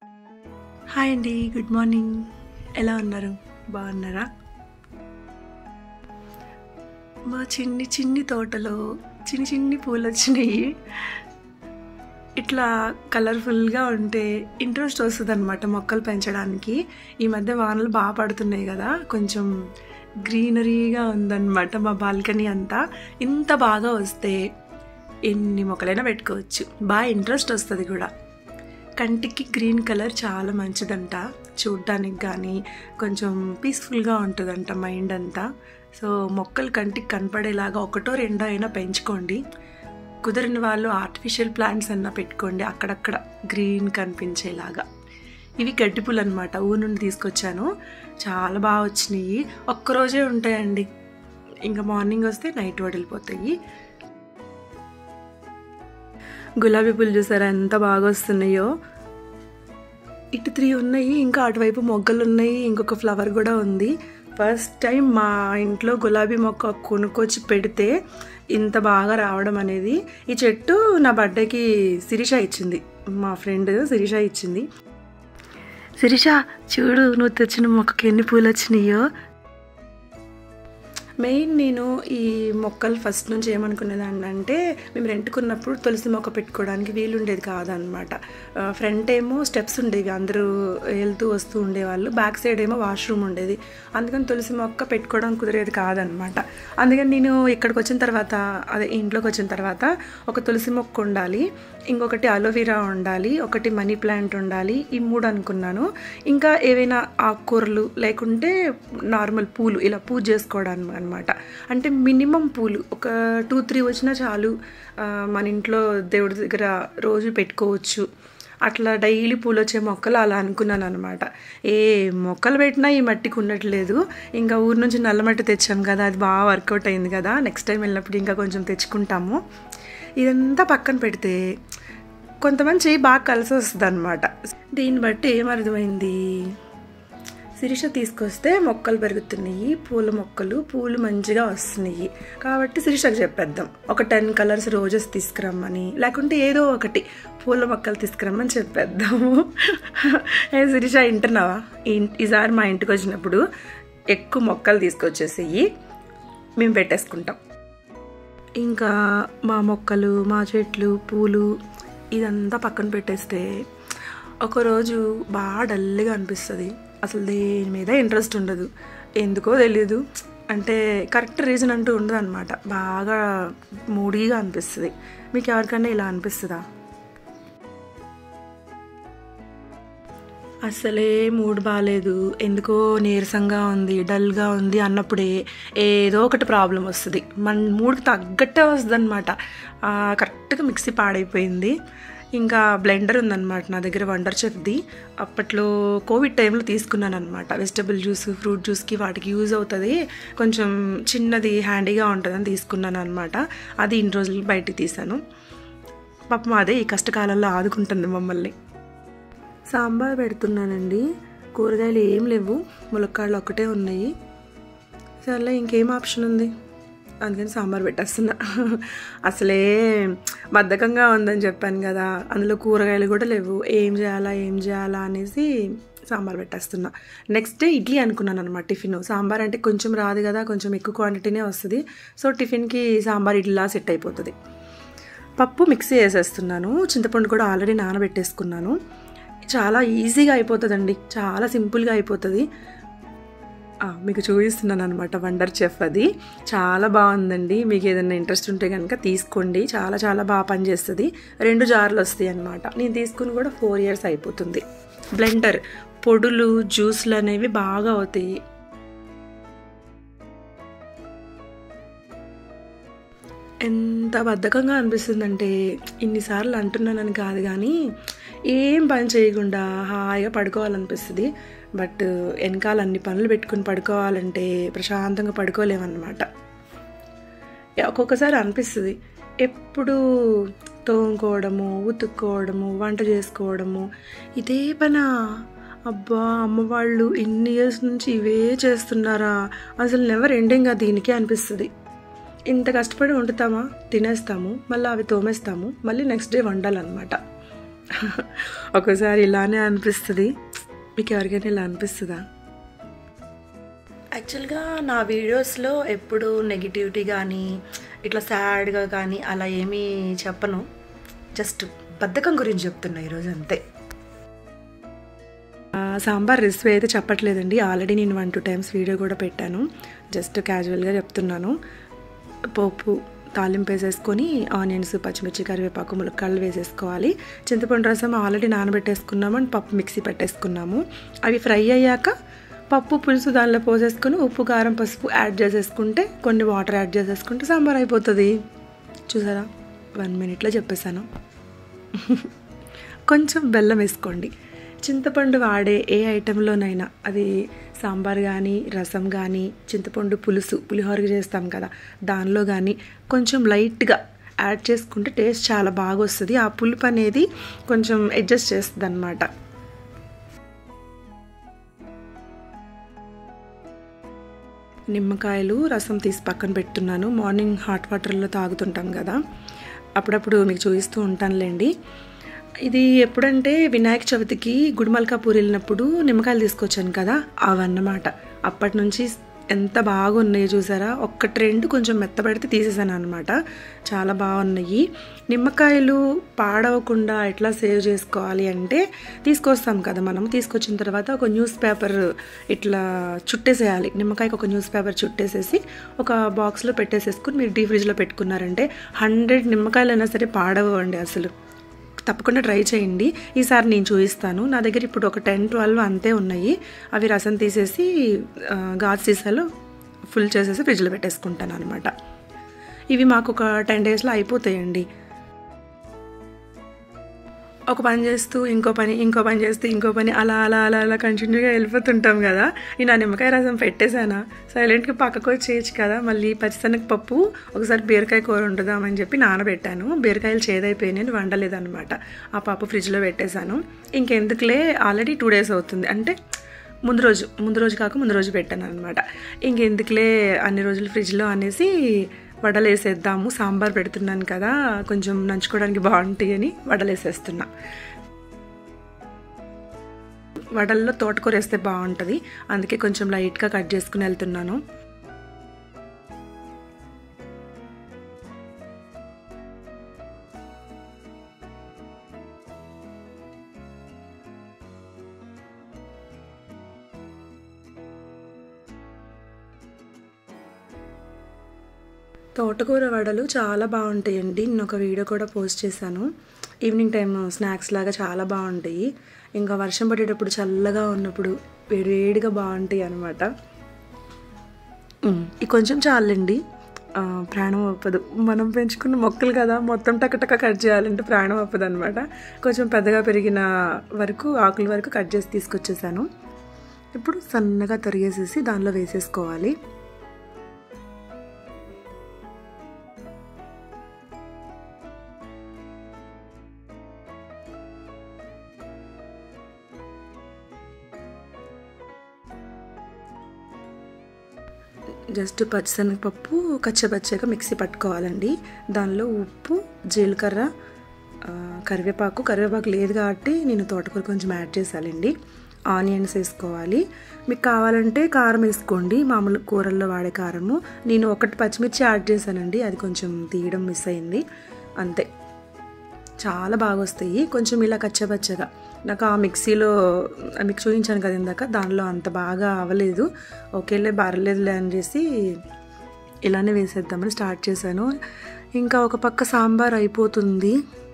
hi అండి good morning ఎలా ఉన్నారు బాగున్నారా మా చిన్ని చిన్ని తోటలో చిన్ని చిన్ని పూలు వచ్చినాయి ఇట్లా కలర్ఫుల్గా ఉంటే ఇంట్రెస్ట్ వస్తుంది అనమాట మొక్కలు పెంచడానికి ఈ మధ్య వానలు బాగా పడుతున్నాయి కదా కొంచెం గ్రీనరీగా ఉందన్నమాట మా బాల్కనీ అంతా ఇంత బాగా వస్తే ఎన్ని మొక్కలైనా పెట్టుకోవచ్చు బాగా ఇంట్రెస్ట్ వస్తుంది కూడా కంటికి గ్రీన్ కలర్ చాలా మంచిదంట చూడ్డానికి కానీ కొంచెం పీస్ఫుల్గా ఉంటుందంట మైండ్ అంతా సో మొక్కలు కంటికి కనపడేలాగా ఒకటో రెండో అయినా పెంచుకోండి కుదిరిన వాళ్ళు ఆర్టిఫిషియల్ ప్లాంట్స్ అన్నా పెట్టుకోండి అక్కడక్కడ గ్రీన్ కనిపించేలాగా ఇవి గడ్డిపూలు అనమాట ఊరు నుండి తీసుకొచ్చాను చాలా బాగా వచ్చినాయి ఒక్కరోజే ఉంటాయండి ఇంకా మార్నింగ్ వస్తే నైట్ వడిలిపోతాయి గులాబీ పూలు చూసారా ఎంత బాగా వస్తున్నాయో ఇటు త్రీ ఉన్నాయి ఇంకా అటువైపు మొగ్గలు ఉన్నాయి ఇంకొక ఫ్లవర్ కూడా ఉంది ఫస్ట్ టైం మా ఇంట్లో గులాబీ మొక్క కొనుక్కొచ్చి పెడితే ఇంత బాగా రావడం అనేది ఈ చెట్టు నా బర్త్డేకి శిరీష ఇచ్చింది మా ఫ్రెండ్ శిరీష ఇచ్చింది శిరీష చూడు నువ్వు తెచ్చిన మొక్కకి ఎన్ని పూలు వచ్చినాయో మెయిన్ నేను ఈ మొక్కలు ఫస్ట్ నుంచి ఏమనుకునేదాన్ని అంటే మేము రెంట్కున్నప్పుడు తులసి మొక్క పెట్టుకోవడానికి వీలుండేది కాదనమాట ఫ్రంట్ ఏమో స్టెప్స్ ఉండేవి అందరూ వెళ్తూ వస్తూ ఉండేవాళ్ళు బ్యాక్ సైడ్ ఏమో వాష్రూమ్ ఉండేది అందుకని తులసి మొక్క పెట్టుకోవడం కుదిరేది కాదనమాట అందుకని నేను ఇక్కడికి వచ్చిన తర్వాత అదే ఇంట్లోకి వచ్చిన తర్వాత ఒక తులసి మొక్క ఉండాలి ఇంకొకటి అలోవెరా ఉండాలి ఒకటి మనీ ప్లాంట్ ఉండాలి ఈ మూడు అనుకున్నాను ఇంకా ఏవైనా ఆకుకూరలు లేకుంటే నార్మల్ పూలు ఇలా పూజ చేసుకోవడానికి అనమాట అంటే మినిమం పూలు ఒక టూ త్రీ వచ్చినా చాలు మన ఇంట్లో దేవుడి దగ్గర రోజు పెట్టుకోవచ్చు అట్లా డైలీ పూలు వచ్చే మొక్కలు అలా అనుకున్నాను అనమాట ఏ మొక్కలు పెట్టినా ఈ మట్టికి ఉండట్లేదు ఇంకా ఊరు నుంచి నల్ల మట్టి తెచ్చాం కదా అది బాగా వర్కౌట్ అయింది కదా నెక్స్ట్ టైం వెళ్ళినప్పుడు ఇంకా కొంచెం తెచ్చుకుంటాము ఇదంతా పక్కన పెడితే కొంతమంది చెయ్యి బాగా కలిసి వస్తుంది అనమాట దీన్ని బట్టి ఏమర్థమైంది శిరీష తీసుకొస్తే మొక్కలు పెరుగుతున్నాయి పూల మొక్కలు పూలు మంచిగా వస్తున్నాయి కాబట్టి శిరీషకు చెప్పేద్దాం ఒక టెన్ కలర్స్ రోజెస్ తీసుకురమ్మని లేకుంటే ఏదో ఒకటి పూల మొక్కలు తీసుకురమ్మని చెప్పేద్దాము ఏ శిరీష వింటున్నావా ఈసారి మా ఇంటికి వచ్చినప్పుడు ఎక్కువ మొక్కలు తీసుకొచ్చేసేయి మేము పెట్టేసుకుంటాం ఇంకా మా మొక్కలు మా చెట్లు పూలు ఇదంతా పక్కన పెట్టేస్తే ఒకరోజు బాగా డల్గా అనిపిస్తుంది అసలు దేని మీద ఇంట్రెస్ట్ ఉండదు ఎందుకో తెలీదు అంటే కరెక్ట్ రీజన్ అంటూ ఉండదు అనమాట బాగా మూడీగా అనిపిస్తుంది మీకు ఎవరికైనా ఇలా అనిపిస్తుందా అసలే మూడ్ బాగాలేదు ఎందుకో నీరసంగా ఉంది డల్గా ఉంది అన్నప్పుడే ఏదో ఒకటి ప్రాబ్లం వస్తుంది మన మూడ్కి తగ్గట్టే వస్తుంది అనమాట కరెక్ట్గా మిక్సీ పాడైపోయింది ఇంకా బ్లెండర్ ఉందన్నమాట నా దగ్గర వండర్ చెక్ది అప్పట్లో కోవిడ్ టైంలో తీసుకున్నాను అనమాట వెజిటబుల్ జ్యూస్ ఫ్రూట్ జ్యూస్కి వాటికి యూజ్ అవుతుంది కొంచెం చిన్నది హ్యాండీగా ఉంటుందని తీసుకున్నాను అనమాట అది ఇన్ని రోజులు బయటికి తీసాను పాపం అదే ఈ కష్టకాలంలో ఆదుకుంటుంది మమ్మల్ని సాంబార్ పెడుతున్నానండి కూరగాయలు ఏం లేవు ములక్కాడలు ఒక్కటే ఉన్నాయి సర్లే ఇంకేం ఆప్షన్ ఉంది అందుకని సాంబార్ పెట్టేస్తున్నా అసలే బద్ధకంగా ఉందని చెప్పాను కదా అందులో కూరగాయలు కూడా లేవు ఏం చేయాలా ఏం చేయాలా అనేసి సాంబార్ పెట్టేస్తున్నా నెక్స్ట్ డే ఇడ్లీ అనుకున్నాను అనమాట టిఫిన్ సాంబార్ అంటే కొంచెం రాదు కదా కొంచెం ఎక్కువ క్వాంటిటీనే వస్తుంది సో టిఫిన్కి సాంబార్ ఇడ్లీలా సెట్ అయిపోతుంది పప్పు మిక్సీ వేసేస్తున్నాను చింతపండు కూడా ఆల్రెడీ నానబెట్టేసుకున్నాను చాలా ఈజీగా అయిపోతుందండి చాలా సింపుల్గా అయిపోతుంది మీకు చూపిస్తున్నాను అనమాట వండర్ చెఫ్ అది చాలా బాగుందండి మీకు ఏదైనా ఇంట్రెస్ట్ ఉంటే కనుక తీసుకోండి చాలా చాలా బాగా పనిచేస్తుంది రెండు జార్లు వస్తాయి అనమాట నేను తీసుకుని కూడా ఫోర్ ఇయర్స్ అయిపోతుంది బ్లెండర్ పొడులు జ్యూస్లు అనేవి బాగా అవుతాయి ఎంత బద్ధకంగా అనిపిస్తుందంటే ఇన్నిసార్లు అంటున్నానని కాదు కానీ ఏం పని చేయకుండా హాయిగా పడుకోవాలనిపిస్తుంది బట్ వెనకాల అన్ని పనులు పెట్టుకుని పడుకోవాలంటే ప్రశాంతంగా పడుకోలేమన్నమాట ఒక్కొక్కసారి అనిపిస్తుంది ఎప్పుడు తోముకోవడము ఉతుక్కోవడము వంట చేసుకోవడము ఇదే పనా అబ్బా అమ్మ వాళ్ళు ఇన్ని ఇయర్స్ నుంచి ఇవే చేస్తున్నారా అసలు నెవర్ ఎండింగ్ దీనికే అనిపిస్తుంది ఇంత కష్టపడి వండుతామా తినేస్తాము మళ్ళీ అవి తోమేస్తాము మళ్ళీ నెక్స్ట్ డే వండాలన్నమాట ఒక్కోసారి ఇలానే అనిపిస్తుంది మీకు ఎవరికైనా ఇలా అనిపిస్తుందా యాక్చువల్గా నా వీడియోస్లో ఎప్పుడు నెగిటివిటీ కానీ ఇట్లా సాడ్గా కానీ అలా ఏమీ చెప్పను జస్ట్ బద్ధకం గురించి చెప్తున్నా ఈరోజు అంతే ఆ, సాంబార్ రెసిపీ అయితే చెప్పట్లేదండి ఆల్రెడీ నేను వన్ టూ టైమ్స్ వీడియో కూడా పెట్టాను జస్ట్ క్యాజువల్గా చెప్తున్నాను పోపు తాలింపు వేసేసుకొని ఆనియన్స్ పచ్చిమిర్చి కరివేపాకు ములక్కాళ్ళు వేసేసుకోవాలి చింతపండు రసం ఆల్రెడీ నానబెట్టేసుకున్నాము అండ్ పప్పు మిక్సీ పెట్టేసుకున్నాము అవి ఫ్రై అయ్యాక పప్పు పులుసు దానిలో పోసేసుకొని ఉప్పు కారం పసుపు యాడ్ చేసేసుకుంటే కొన్ని వాటర్ యాడ్ చేసేసుకుంటే సాంబార్ అయిపోతుంది చూసారా వన్ మినిట్లో చెప్పేశాను కొంచెం బెల్లం వేసుకోండి చింతపండు వాడే ఏ ఐటెంలోనైనా అది సాంబార్ కానీ రసం కానీ చింతపండు పులుసు పులిహోరకి చేస్తాం కదా దానిలో కానీ కొంచెం లైట్గా యాడ్ చేసుకుంటే టేస్ట్ చాలా బాగా వస్తుంది ఆ పులుపు అనేది కొంచెం అడ్జస్ట్ చేస్తుంది అనమాట నిమ్మకాయలు రసం తీసి పక్కన పెట్టున్నాను మార్నింగ్ హాట్ వాటర్లో తాగుతుంటాం కదా అప్పుడప్పుడు మీకు చూపిస్తూ ఉంటానులేండి ఇది ఎప్పుడంటే వినాయక చవితికి గుడిమల్కాపూర్ వెళ్ళినప్పుడు నిమ్మకాయలు తీసుకొచ్చాను కదా అవన్నమాట అప్పటి నుంచి ఎంత బాగున్నాయి చూసారా ఒక్క ట్రెండ్ కొంచెం మెత్తబడితే తీసేసాను అనమాట చాలా బాగున్నాయి నిమ్మకాయలు పాడవకుండా ఎట్లా సేవ్ చేసుకోవాలి అంటే తీసుకొస్తాం కదా మనం తీసుకొచ్చిన తర్వాత ఒక న్యూస్ పేపర్ ఇట్లా చుట్టేసేయాలి నిమ్మకాయకి ఒక న్యూస్ పేపర్ చుట్టేసేసి ఒక బాక్స్లో పెట్టేసేసుకుని మీరు డీ ఫ్రిడ్జ్లో పెట్టుకున్నారంటే హండ్రెడ్ నిమ్మకాయలు అయినా సరే పాడవండి అసలు తప్పకుండా ట్రై చేయండి ఈసారి నేను చూపిస్తాను నా దగ్గర ఇప్పుడు ఒక టెన్ ట్వెల్వ్ అంతే ఉన్నాయి అవి రసం తీసేసి ఆ, గాజు సీసాలో ఫుల్ చేసేసి ఫ్రిడ్జ్లో పెట్టేసుకుంటాను అనమాట ఇవి మాకు ఒక టెన్ డేస్లో అయిపోతాయండి ఒక పని చేస్తూ ఇంకో పని ఇంకో పని చేస్తూ ఇంకో పని అలా అలా అలా అలా కంటిన్యూగా వెళ్ళిపోతుంటాం కదా నేను ఆ నిమ్మకాయ రసం పెట్టేశానా సైలెంట్గా పక్కకు వచ్చేయచ్చు కదా మళ్ళీ పచ్చిశనగ పప్పు ఒకసారి బీరకాయ కూర వండుదామని చెప్పి నానబెట్టాను బీరకాయలు చేదైపోయినాయి వండలేదన్నమాట ఆ పప్పు ఫ్రిడ్జ్లో పెట్టేశాను ఇంకెందుకులే ఆల్రెడీ టూ డేస్ అవుతుంది అంటే ముందు రోజు ముందు రోజు కాక ముందు రోజు పెట్టాను అనమాట ఇంకెందుకులే అన్ని రోజులు ఫ్రిడ్జ్లో అనేసి వడలు వేసేద్దాము సాంబార్ పెడుతున్నాను కదా కొంచెం నంచుకోవడానికి బాగుంటాయి అని వడలు వేసేస్తున్నా వడల్లో తోటకూర వేస్తే బాగుంటుంది అందుకే కొంచెం లైట్గా కట్ చేసుకుని వెళ్తున్నాను తోటకూర వడలు చాలా బాగుంటాయండి నేను ఒక వీడియో కూడా పోస్ట్ చేశాను ఈవినింగ్ టైం స్నాక్స్ లాగా చాలా బాగుంటాయి ఇంకా వర్షం పడేటప్పుడు చల్లగా ఉన్నప్పుడు వేడివేడిగా బాగుంటాయి అనమాట ఇది కొంచెం చాలండి ఆ, ప్రాణం అవ్వదు మనం పెంచుకున్న మొక్కలు కదా మొత్తం టకటక కట్ చేయాలంటే ప్రాణం అవ్వదు అనమాట కొంచెం పెద్దగా పెరిగిన వరకు ఆకుల వరకు కట్ చేసి తీసుకొచ్చేసాను ఇప్పుడు సన్నగా తరిగేసేసి దానిలో వేసేసుకోవాలి జస్ట్ పచ్చిశనగపప్పు కచ్చపచ్చగా మిక్సీ పట్టుకోవాలండి దానిలో ఉప్పు జీలకర్ర ఆ, కరివేపాకు కరివేపాకు లేదు కాబట్టి నేను తోటకూర కొంచెం యాడ్ చేసాలండి ఆనియన్స్ వేసుకోవాలి మీకు కావాలంటే కారం వేసుకోండి మామూలు కూరల్లో వాడే కారము నేను ఒకటి పచ్చిమిర్చి యాడ్ చేశానండి అది కొంచెం తీయడం మిస్ అయింది అంతే చాలా బాగా వస్తాయి కొంచెం ఇలా కచ్చపచ్చగా నాకు ఆ మిక్సీలో మీకు చూపించాను కదా ఇందాక దానిలో అంత బాగా అవ్వలేదు ఓకేలే బారలేదులే అని చేసి ఇలానే వేసేద్దామని స్టార్ట్ చేశాను ఇంకా ఒక పక్క సాంబార్ అయిపోతుంది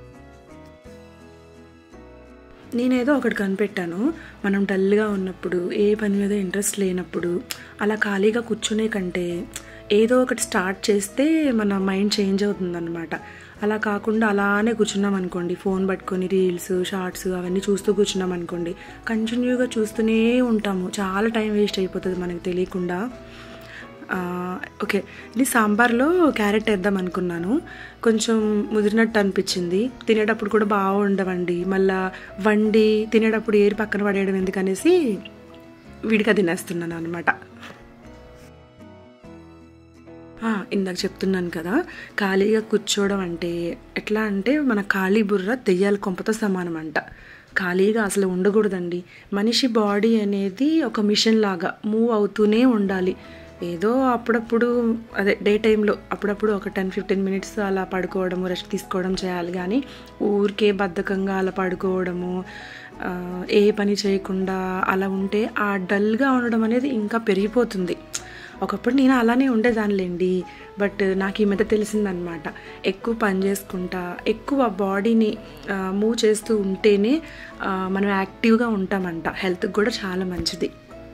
నేనేదో ఒకటి కనిపెట్టాను మనం డల్గా ఉన్నప్పుడు ఏ పని మీద ఇంట్రెస్ట్ లేనప్పుడు అలా ఖాళీగా కూర్చునే కంటే ఏదో ఒకటి స్టార్ట్ చేస్తే మన మైండ్ చేంజ్ అవుతుందన్నమాట అలా కాకుండా అలానే కూర్చున్నాం అనుకోండి ఫోన్ పట్టుకొని రీల్స్ షార్ట్స్ అవన్నీ చూస్తూ కూర్చున్నాం అనుకోండి కంటిన్యూగా చూస్తూనే ఉంటాము చాలా టైం వేస్ట్ అయిపోతుంది మనకు తెలియకుండా ఆ, ఓకే ఇది సాంబార్లో క్యారెట్ వేద్దాం అనుకున్నాను కొంచెం ముదిరినట్టు అనిపించింది తినేటప్పుడు కూడా బాగుండవండి మళ్ళా వండి తినేటప్పుడు ఏరి పక్కన పడేయడం ఎందుకనేసి విడిగా తినేస్తున్నాను అనమాట ఆ, ఇందాక చెప్తున్నాను కదా ఖాళీగా కూర్చోవడం అంటే ఎట్లా అంటే మన ఖాళీ బుర్ర దెయ్యాల కొంపతో సమానం అంట ఖాళీగా అసలు ఉండకూడదండి మనిషి బాడీ అనేది ఒక మిషన్ లాగా మూవ్ అవుతూనే ఉండాలి ఏదో అప్పుడప్పుడు అదే డే టైంలో అప్పుడప్పుడు ఒక టెన్ ఫిఫ్టీన్ మినిట్స్ అలా పడుకోవడము రెస్ట్ తీసుకోవడం చేయాలి కానీ ఊరికే బద్ధకంగా అలా పడుకోవడము ఆ, ఏ పని చేయకుండా అలా ఉంటే ఆ డల్గా ఉండడం అనేది ఇంకా పెరిగిపోతుంది ఒకప్పుడు నేను అలానే ఉండేదానిలేండి బట్ నాకు ఈ మధ్య తెలిసిందనమాట ఎక్కువ పని చేసుకుంటా ఎక్కువ బాడీని మూవ్ చేస్తూ ఉంటేనే ఆ, మనం యాక్టివ్గా ఉంటామంట హెల్త్కి కూడా చాలా మంచిది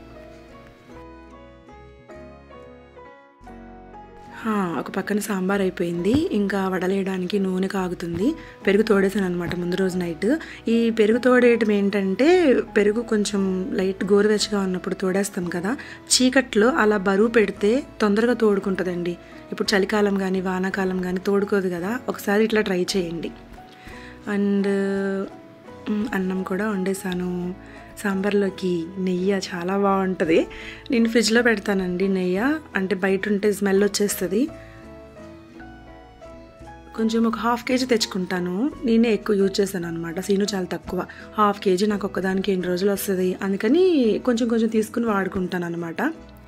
ఆ, ఒక పక్కన సాంబార్ అయిపోయింది ఇంకా వడలేయడానికి నూనె కాగుతుంది పెరుగు తోడేసాను అనమాట ముందు రోజు నైట్ ఈ పెరుగు తోడేయటం ఏంటంటే పెరుగు కొంచెం లైట్ గోరువెచ్చగా ఉన్నప్పుడు తోడేస్తాం కదా చీకట్లో అలా బరువు పెడితే తొందరగా తోడుకుంటుందండి ఇప్పుడు చలికాలం కానీ వానాకాలం కానీ తోడుకోదు కదా ఒకసారి ఇట్లా ట్రై చేయండి అండ్ మ్, అన్నం కూడా వండేసాను సాంబార్లోకి నెయ్యి చాలా బాగుంటుంది నేను ఫ్రిడ్జ్లో పెడతానండి నెయ్యి అంటే బయట ఉంటే స్మెల్ వచ్చేస్తుంది కొంచెం ఒక హాఫ్ కేజీ తెచ్చుకుంటాను నేనే ఎక్కువ యూజ్ చేశాను అనమాట సీను చాలా తక్కువ హాఫ్ కేజీ నాకు ఒక్కదానికి ఎన్ని రోజులు వస్తుంది అందుకని కొంచెం కొంచెం తీసుకుని వాడుకుంటాను అనమాట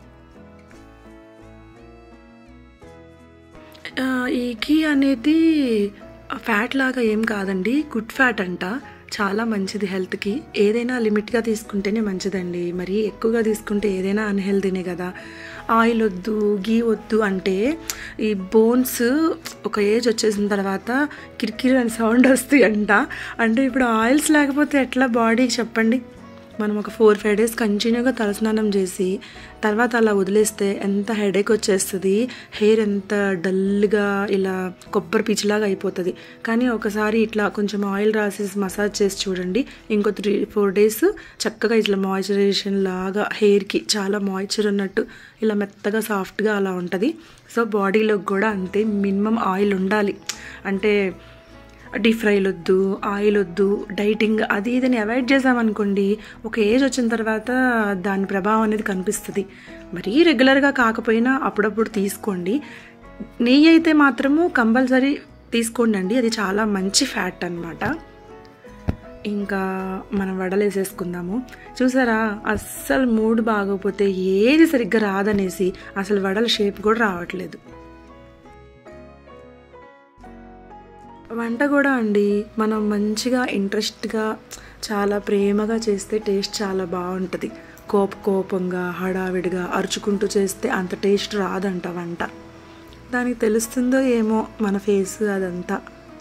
ఆ, ఈ ఘీ అనేది ఫ్యాట్ లాగా ఏం కాదండి గుడ్ ఫ్యాట్ అంట చాలా మంచిది హెల్త్కి ఏదైనా లిమిట్గా తీసుకుంటేనే మంచిదండి మరి ఎక్కువగా తీసుకుంటే ఏదైనా అన్హెల్దీనే కదా ఆయిల్ వద్దు గీ వద్దు అంటే ఈ బోన్స్ ఒక ఏజ్ వచ్చేసిన తర్వాత కిరికిరి అని సౌండ్ వస్తాయి అంట అంటే ఇప్పుడు ఆయిల్స్ లేకపోతే ఎట్లా బాడీకి చెప్పండి మనం ఒక ఫోర్ ఫైవ్ డేస్ కంటిన్యూగా తలస్నానం చేసి తర్వాత అలా వదిలేస్తే ఎంత హెడేక్ వచ్చేస్తుంది హెయిర్ ఎంత డల్గా ఇలా కొబ్బరి పీచులాగా అయిపోతుంది కానీ ఒకసారి ఇట్లా కొంచెం ఆయిల్ రాసేసి మసాజ్ చేసి చూడండి ఇంకో త్రీ ఫోర్ డేస్ చక్కగా ఇట్లా మాయిశ్చరైజేషన్ లాగా హెయిర్కి చాలా మాయిశ్చర్ ఉన్నట్టు ఇలా మెత్తగా సాఫ్ట్గా అలా ఉంటుంది సో బాడీలోకి కూడా అంతే మినిమం ఆయిల్ ఉండాలి అంటే డీప్ ఫ్రైలు వద్దు ఆయిల్ వద్దు డైటింగ్ అది ఇదని అవాయిడ్ చేసామనుకోండి ఒక ఏజ్ వచ్చిన తర్వాత దాని ప్రభావం అనేది కనిపిస్తుంది మరీ రెగ్యులర్గా కాకపోయినా అప్పుడప్పుడు తీసుకోండి నెయ్యి అయితే మాత్రము కంపల్సరీ తీసుకోండి అండి అది చాలా మంచి ఫ్యాట్ అన్నమాట ఇంకా మనం వడలు వేసేసుకుందాము చూసారా అస్సలు మూడ్ బాగోపోతే ఏది సరిగ్గా రాదనేసి అసలు వడల షేప్ కూడా రావట్లేదు వంట కూడా అండి మనం మంచిగా ఇంట్రెస్ట్గా చాలా ప్రేమగా చేస్తే టేస్ట్ చాలా బాగుంటుంది కోప కోపంగా హడావిడిగా అరుచుకుంటూ చేస్తే అంత టేస్ట్ రాదంట వంట దానికి తెలుస్తుందో ఏమో మన ఫేస్ అదంతా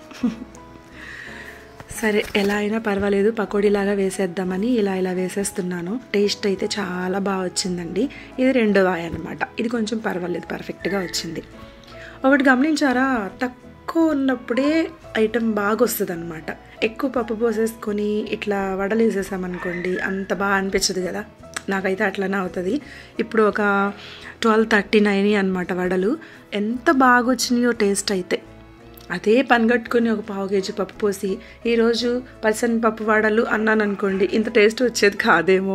సరే ఎలా అయినా పర్వాలేదు పకోడీలాగా వేసేద్దామని ఇలా ఇలా వేసేస్తున్నాను టేస్ట్ అయితే చాలా బాగా వచ్చిందండి ఇది రెండో వాయి అనమాట ఇది కొంచెం పర్వాలేదు పర్ఫెక్ట్గా వచ్చింది ఒకటి గమనించారా తక్కువ ఉన్నప్పుడే ఐటెం బాగా వస్తుంది అనమాట ఎక్కువ పప్పు పోసేసుకొని ఇట్లా వడలు వేసేసామనుకోండి అంత బాగా అనిపించదు కదా నాకైతే అట్లనే అవుతుంది ఇప్పుడు ఒక ట్వెల్వ్ థర్టీ నైన్ అనమాట వడలు ఎంత బాగా వచ్చినాయో టేస్ట్ అయితే అదే పనిగట్టుకొని ఒక పావు కేజీ పప్పు పోసి ఈరోజు పల్సన్ పప్పు వడలు అన్నాను అనుకోండి ఇంత టేస్ట్ వచ్చేది కాదేమో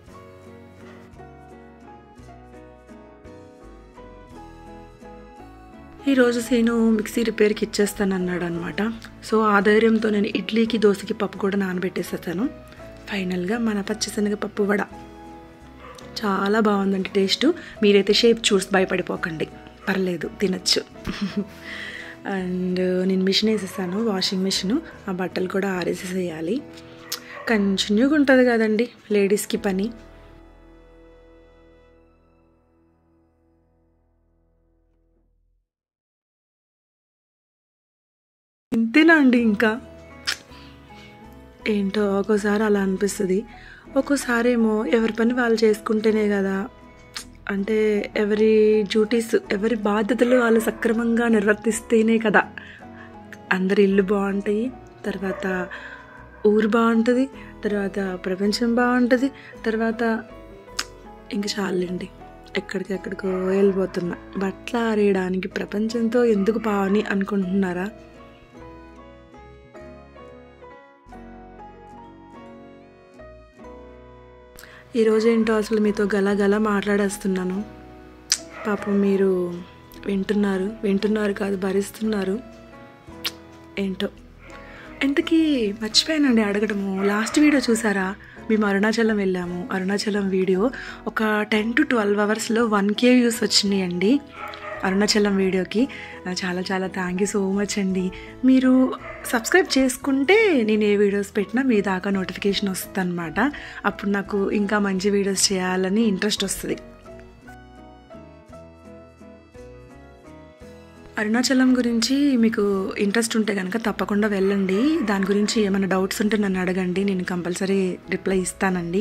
ఈరోజు సీను మిక్సీ రిపేర్కి ఇచ్చేస్తాను అన్నాడు అనమాట సో ఆ ధైర్యంతో నేను ఇడ్లీకి దోశకి పప్పు కూడా నానబెట్టేసేసాను ఫైనల్గా మన పచ్చిశనగ పప్పు వడ చాలా బాగుందండి టేస్ట్ మీరైతే షేప్ చూసి భయపడిపోకండి పర్లేదు తినచ్చు అండ్ నేను మిషన్ వేసేసాను వాషింగ్ మిషన్ ఆ బట్టలు కూడా ఆరేసేసేయాలి కంటిన్యూగా ఉంటుంది కదండి లేడీస్కి పని ఇంతేనా అండి ఇంకా ఏంటో ఒక్కోసారి అలా అనిపిస్తుంది ఒక్కోసారి ఏమో ఎవరి పని వాళ్ళు చేసుకుంటేనే కదా అంటే ఎవరి డ్యూటీస్ ఎవరి బాధ్యతలు వాళ్ళు సక్రమంగా నిర్వర్తిస్తేనే కదా అందరి ఇల్లు బాగుంటాయి తర్వాత ఊరు బాగుంటుంది తర్వాత ప్రపంచం బాగుంటుంది తర్వాత ఇంక చాలండి ఎక్కడికి ఎక్కడికో వెళ్ళిపోతున్నా బట్టలు ఆరేయడానికి ప్రపంచంతో ఎందుకు పావని అనుకుంటున్నారా ఈరోజు ఏంటో అసలు మీతో గల గల మాట్లాడేస్తున్నాను పాపం మీరు వింటున్నారు వింటున్నారు కాదు భరిస్తున్నారు ఏంటో ఇంతకీ మర్చిపోయానండి అడగడము లాస్ట్ వీడియో చూసారా మేము అరుణాచలం వెళ్ళాము అరుణాచలం వీడియో ఒక టెన్ టు ట్వెల్వ్ అవర్స్లో వన్ కే వ్యూస్ వచ్చినాయండి అరుణాచలం వీడియోకి ఆ, చాలా చాలా థ్యాంక్ యూ సో మచ్ అండి మీరు సబ్స్క్రైబ్ చేసుకుంటే నేను ఏ వీడియోస్ పెట్టినా మీ దాకా నోటిఫికేషన్ వస్తుంది అనమాట అప్పుడు నాకు ఇంకా మంచి వీడియోస్ చేయాలని ఇంట్రెస్ట్ వస్తుంది అరుణాచలం గురించి మీకు ఇంట్రెస్ట్ ఉంటే కనుక తప్పకుండా వెళ్ళండి దాని గురించి ఏమైనా డౌట్స్ ఉంటే నన్ను అడగండి నేను కంపల్సరీ రిప్లై ఇస్తానండి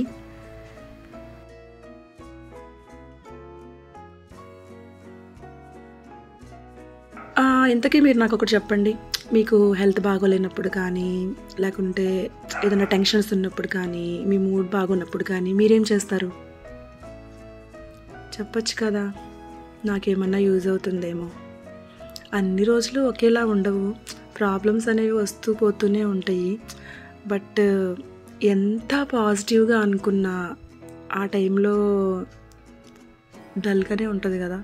ఆ, ఇంతకీ మీరు నాకు ఒకటి చెప్పండి మీకు హెల్త్ బాగోలేనప్పుడు కానీ లేకుంటే ఏదైనా టెన్షన్స్ ఉన్నప్పుడు కానీ మీ మూడ్ బాగున్నప్పుడు కానీ మీరేం చేస్తారు చెప్పొచ్చు కదా నాకేమన్నా యూజ్ అవుతుందేమో అన్ని రోజులు ఒకేలా ఉండవు ప్రాబ్లమ్స్ అనేవి వస్తూ పోతూనే ఉంటాయి బట్ ఎంత పాజిటివ్గా అనుకున్నా ఆ టైంలో డల్గానే ఉంటుంది కదా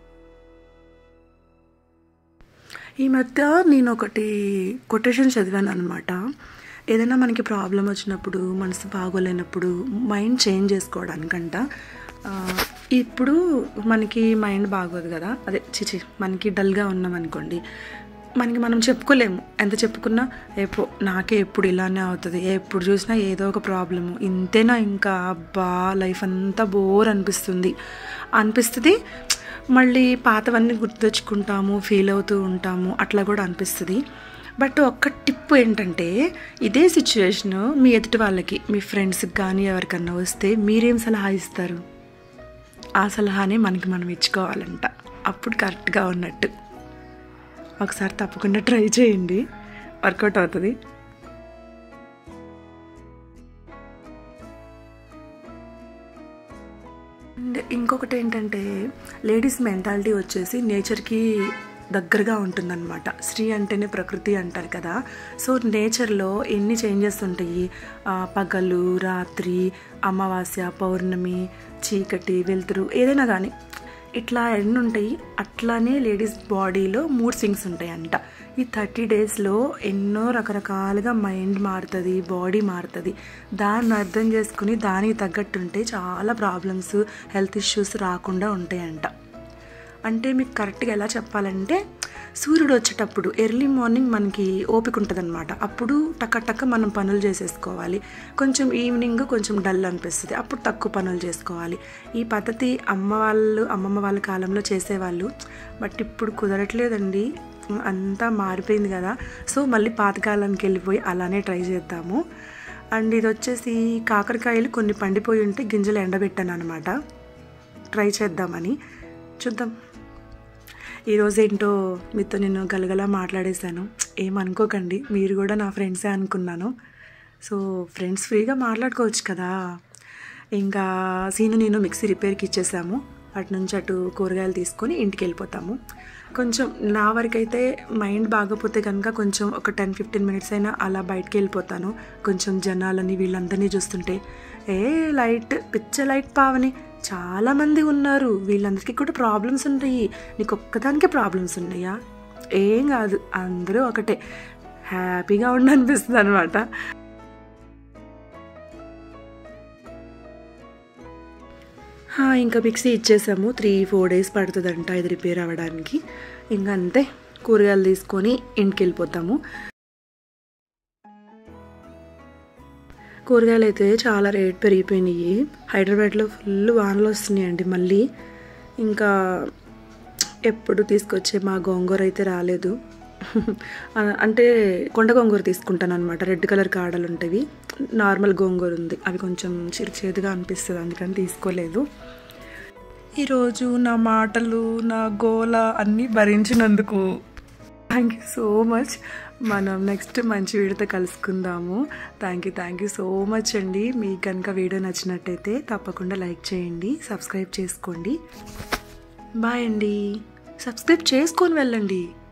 ఈ మధ్య నేను ఒకటి కొటేషన్ చదివాను అనమాట ఏదైనా మనకి ప్రాబ్లం వచ్చినప్పుడు మనసు బాగోలేనప్పుడు మైండ్ చేంజ్ చేసుకోవడానికంట ఆ, ఇప్పుడు మనకి మైండ్ బాగోదు కదా అదే చిచి మనకి డల్గా ఉన్నాం అనుకోండి మనకి మనం చెప్పుకోలేము ఎంత చెప్పుకున్నా ఎప్పు నాకే ఎప్పుడు ఇలానే అవుతుంది ఎప్పుడు చూసినా ఏదో ఒక ప్రాబ్లము ఇంతేనా ఇంకా అబ్బా లైఫ్ అంతా బోర్ అనిపిస్తుంది అనిపిస్తుంది మళ్ళీ పాతవన్నీ గుర్తు తెచ్చుకుంటాము ఫీల్ అవుతూ ఉంటాము అట్లా కూడా అనిపిస్తుంది బట్ ఒక్క టిప్ ఏంటంటే ఇదే సిచ్యువేషన్ మీ ఎదుటి వాళ్ళకి మీ ఫ్రెండ్స్కి కానీ ఎవరికన్నా వస్తే మీరేం సలహా ఇస్తారు ఆ సలహానే మనకి మనం ఇచ్చుకోవాలంట అప్పుడు కరెక్ట్గా ఉన్నట్టు ఒకసారి తప్పకుండా ట్రై చేయండి వర్కౌట్ అవుతుంది అండ్ ఇంకొకటి ఏంటంటే లేడీస్ మెంటాలిటీ వచ్చేసి నేచర్కి దగ్గరగా ఉంటుందన్నమాట స్త్రీ అంటేనే ప్రకృతి అంటారు కదా సో నేచర్లో ఎన్ని చేంజెస్ ఉంటాయి ఆ, పగలు రాత్రి అమావాస్య పౌర్ణమి చీకటి వెలుతురు ఏదైనా కానీ ఇట్లా ఎన్ని ఉంటాయి అట్లానే లేడీస్ బాడీలో మూడ్ స్వింగ్స్ ఉంటాయి అంట ఈ థర్టీ డేస్లో ఎన్నో రకరకాలుగా మైండ్ మారుతుంది బాడీ మారుతుంది దాన్ని అర్థం చేసుకుని దానికి తగ్గట్టుంటే చాలా ప్రాబ్లమ్స్ హెల్త్ ఇష్యూస్ రాకుండా ఉంటాయంట అంటే మీకు కరెక్ట్గా ఎలా చెప్పాలంటే సూర్యుడు వచ్చేటప్పుడు ఎర్లీ మార్నింగ్ మనకి ఓపిక ఉంటుంది అప్పుడు టక్క టక్క మనం పనులు చేసేసుకోవాలి కొంచెం ఈవినింగ్ కొంచెం డల్ అనిపిస్తుంది అప్పుడు తక్కువ పనులు చేసుకోవాలి ఈ పద్ధతి అమ్మ వాళ్ళు అమ్మమ్మ వాళ్ళ కాలంలో చేసేవాళ్ళు బట్ ఇప్పుడు కుదరట్లేదండి అంతా మారిపోయింది కదా సో మళ్ళీ పాతకాలానికి వెళ్ళిపోయి అలానే ట్రై చేద్దాము అండ్ ఇది వచ్చేసి కాకరకాయలు కొన్ని పండిపోయి ఉంటే గింజలు ఎండబెట్టాను అనమాట ట్రై చేద్దామని చూద్దాం ఈరోజు ఏంటో మీతో నేను గలగలా మాట్లాడేశాను ఏమనుకోకండి మీరు కూడా నా ఫ్రెండ్సే అనుకున్నాను సో ఫ్రెండ్స్ ఫ్రీగా మాట్లాడుకోవచ్చు కదా ఇంకా సీను నేను మిక్సీ రిపేర్కి ఇచ్చేసాము అటు నుంచి అటు కూరగాయలు తీసుకొని ఇంటికి వెళ్ళిపోతాము కొంచెం నా వరకైతే మైండ్ బాగోపోతే కనుక కొంచెం ఒక టెన్ ఫిఫ్టీన్ మినిట్స్ అయినా అలా బయటకు వెళ్ళిపోతాను కొంచెం జనాలని వీళ్ళందరినీ చూస్తుంటే ఏ లైట్ పిచ్చ లైట్ పావని చాలామంది ఉన్నారు వీళ్ళందరికీ కూడా ప్రాబ్లమ్స్ ఉంటాయి నీకు ఒక్కదానికే ప్రాబ్లమ్స్ ఉన్నాయా ఏం కాదు అందరూ ఒకటే హ్యాపీగా ఉండనిపిస్తుంది అనమాట ఇంకా మిక్సీ ఇచ్చేసాము త్రీ ఫోర్ డేస్ పడుతుందంట ఇది రిపేర్ అవ్వడానికి ఇంకా అంతే కూరగాయలు తీసుకొని ఇంటికి వెళ్ళిపోతాము కూరగాయలు అయితే చాలా రేట్ పెరిగిపోయినాయి హైదరాబాద్లో ఫుల్ వానలు వస్తున్నాయండి మళ్ళీ ఇంకా ఎప్పుడు తీసుకొచ్చే మా గోంగూర అయితే రాలేదు అంటే కొండ గోంగూర తీసుకుంటాను అనమాట రెడ్ కలర్ కాడలు ఉంటాయి నార్మల్ గోంగూర ఉంది అవి కొంచెం చిరుచేదుగా అనిపిస్తుంది అందుకని తీసుకోలేదు ఈరోజు నా మాటలు నా గోల అన్నీ భరించినందుకు థ్యాంక్ యూ సో మచ్ మనం నెక్స్ట్ మంచి వీడియోతో కలుసుకుందాము thank you thank you so much అండి మీకు కనుక వీడియో నచ్చినట్టయితే తప్పకుండా లైక్ చేయండి సబ్స్క్రైబ్ చేసుకోండి బాయ్ అండి సబ్స్క్రైబ్ చేసుకొని వెళ్ళండి